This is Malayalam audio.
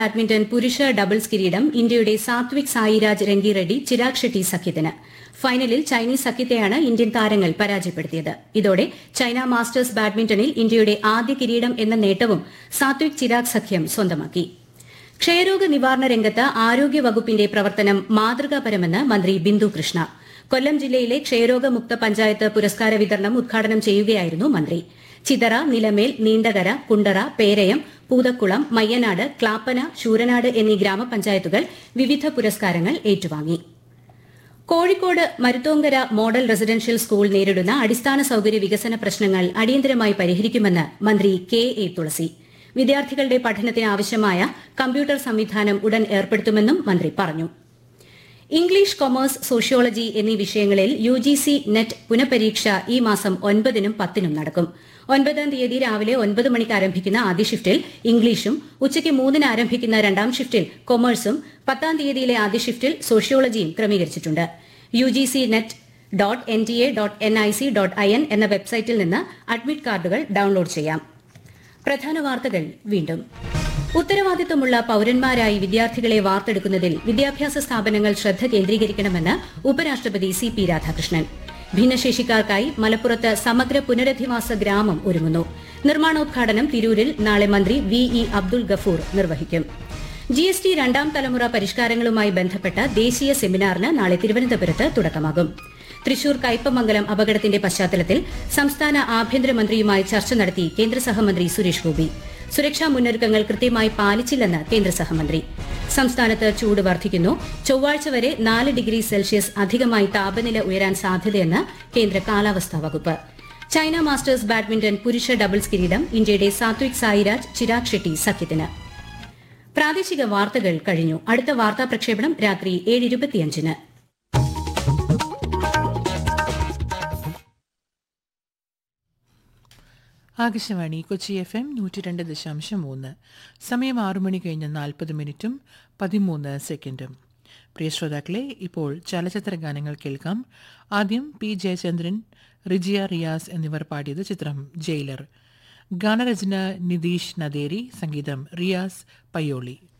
ബാഡ്മിന്റൺ പുരുഷ ഡബിൾസ് കിരീടം ഇന്ത്യയുടെ സാത്വിക് സായിരാജ് രംഗിറെഡ്ഡി ചിരാഗ് ഷെട്ടി സഖ്യത്തിന് ഫൈനലിൽ ചൈനീസ് സഖ്യത്തെയാണ് ഇന്ത്യൻ താരങ്ങൾ പരാജയപ്പെടുത്തിയത് ഇതോടെ ചൈന മാസ്റ്റേഴ്സ് ബാഡ്മിന്റണിൽ ഇന്ത്യയുടെ ആദ്യ കിരീടം എന്ന നേട്ടവും സാത്വിക് ചിരാഗ് സഖ്യം സ്വന്തമാക്കി ക്ഷയരോഗ നിവാരണ രംഗത്ത് ആരോഗ്യവകുപ്പിന്റെ പ്രവർത്തനം മാതൃകാപരമെന്ന് മന്ത്രി ബിന്ദു കൃഷ്ണ കൊല്ലം ജില്ലയിലെ ക്ഷയരോഗമുക്ത പഞ്ചായത്ത് പുരസ്കാര വിതരണം ഉദ്ഘാടനം ചെയ്യുകയായിരുന്നു മന്ത്രി ചിതറ നിലമേൽ നീണ്ടകര കുണ്ടറ പേരയം പൂതക്കുളം മയ്യനാട് ക്ലാപ്പന ശൂരനാട് എന്നീ ഗ്രാമപഞ്ചായത്തുകൾ വിവിധ പുരസ്കാരങ്ങൾ ഏറ്റുവാങ്ങി Kozhikode Maruthonkara model residential school നേരിടുന്ന അടിസ്ഥാന സൌകര്യ വികസന പ്രശ്നങ്ങൾ അടിയന്തരമായി പരിഹരിക്കുമെന്ന് മന്ത്രി കെ എ തുളസി വിദ്യാർത്ഥികളുടെ പഠനത്തിന് ആവശ്യമായ കമ്പ്യൂട്ടർ സംവിധാനം ഉടൻ ഏർപ്പെടുത്തുമെന്നും മന്ത്രി പറഞ്ഞു ഇംഗ്ലീഷ് കൊമേഴ്സ് സോഷ്യോളജി എന്നീ വിഷയങ്ങളിൽ യു ജി സി നെറ്റ് പുനഃപരീക്ഷ ഈ മാസം ഒൻപതിനും പത്തിനും നടക്കും ഒൻപതാം തീയതി രാവിലെ ഒൻപത് മണിക്ക് ആരംഭിക്കുന്ന ആദ്യ ഷിഫ്റ്റിൽ ഇംഗ്ലീഷും ഉച്ചയ്ക്ക് മൂന്നിന് ആരംഭിക്കുന്ന രണ്ടാം ഷിഫ്റ്റിൽ കൊമേഴ്സും പത്താം തീയതിയിലെ ആദ്യ ഷിഫ്റ്റിൽ സോഷ്യോളജിയും ക്രമീകരിച്ചിട്ടുണ്ട് U G C net dot N T A dot N I C dot I N എന്ന വെബ്സൈറ്റിൽ നിന്ന് അഡ്മിറ്റ് കാർഡുകൾ ഡൌൺലോഡ് ചെയ്യാം പ്രധാന വാർത്തകൾ വീണ്ടും ഉത്തരവാദിത്തമുള്ള പൌരന്മാരായി വിദ്യാർത്ഥികളെ വാർത്തെടുക്കുന്നതിൽ വിദ്യാഭ്യാസ സ്ഥാപനങ്ങൾ ശ്രദ്ധ കേന്ദ്രീകരിക്കണമെന്ന് ഉപരാഷ്ട്രപതി സി പി രാധാകൃഷ്ണൻ ഭിന്നശേഷിക്കാർക്കായി മലപ്പുറത്ത് സമഗ്ര പുനരധിവാസ ഗ്രാമം ഒരുങ്ങുന്നു നിർമ്മാണോദ്ഘാടനം തിരൂരിൽ നാളെ മന്ത്രി വി ഇ അബ്ദുൾ ഗഫൂർ നിർവഹിക്കും ജി എസ് ടി രണ്ടാം തലമുറ പരിഷ്കാരങ്ങളുമായി ബന്ധപ്പെട്ട ദേശീയ സെമിനാറിന് നാളെ തിരുവനന്തപുരത്ത് തുടക്കമാകും തൃശൂർ കയ്പമംഗലം അപകടത്തിന്റെ പശ്ചാത്തലത്തിൽ സംസ്ഥാന ആഭ്യന്തരമന്ത്രിയുമായി ചർച്ച നടത്തി കേന്ദ്ര സഹമന്ത്രി സുരേഷ് ഗോപി സുരക്ഷാ മുന്നൊരുക്കങ്ങൾ കൃത്യമായി പാലിച്ചില്ലെന്ന് കേന്ദ്ര സഹമന്ത്രി സംസ്ഥാനത്ത് ചൂട് വർദ്ധിക്കുന്നു ചൊവ്വാഴ്ച വരെ നാല് ഡിഗ്രി സെൽഷ്യസ് അധികമായി താപനില ഉയരാൻ സാധ്യതയെന്ന് കേന്ദ്ര കാലാവസ്ഥാ വകുപ്പ് ചൈന മാസ്റ്റേഴ്സ് ബാഡ്മിന്റൺ പുരുഷ ഡബിൾസ് കിരീടം ഇന്ത്യയുടെ സാത്വിക് സായിരാജ് ചിരാഗ് ഷെട്ടി സഖ്യത്തിന് പ്രാദേശിക വാർത്തകൾ കഴിഞ്ഞു അടുത്ത വാർത്താ പ്രക്ഷേപണം രാത്രി ഏഴ് ഇരുപത്തിയഞ്ചിന് ആകാശവാണി കൊച്ചി എഫ് എം നൂറ്റി രണ്ട് ദശാംശം മൂന്ന് സമയം ആറു മണി കഴിഞ്ഞ് നാൽപ്പത് മിനിറ്റും പതിമൂന്ന് സെക്കൻഡും പ്രിയ ശ്രോതാക്കളെ ഇപ്പോൾ ചലച്ചിത്ര ഗാനങ്ങൾ കേൾക്കാം ആദ്യം പി ജയചന്ദ്രൻ റിജിയ റിയാസ് എന്നിവർ പാടിയത് ചിത്രം ജയിലർ ഗാനരചന നിതീഷ് നദേരി സംഗീതം റിയാസ് പയ്യോളി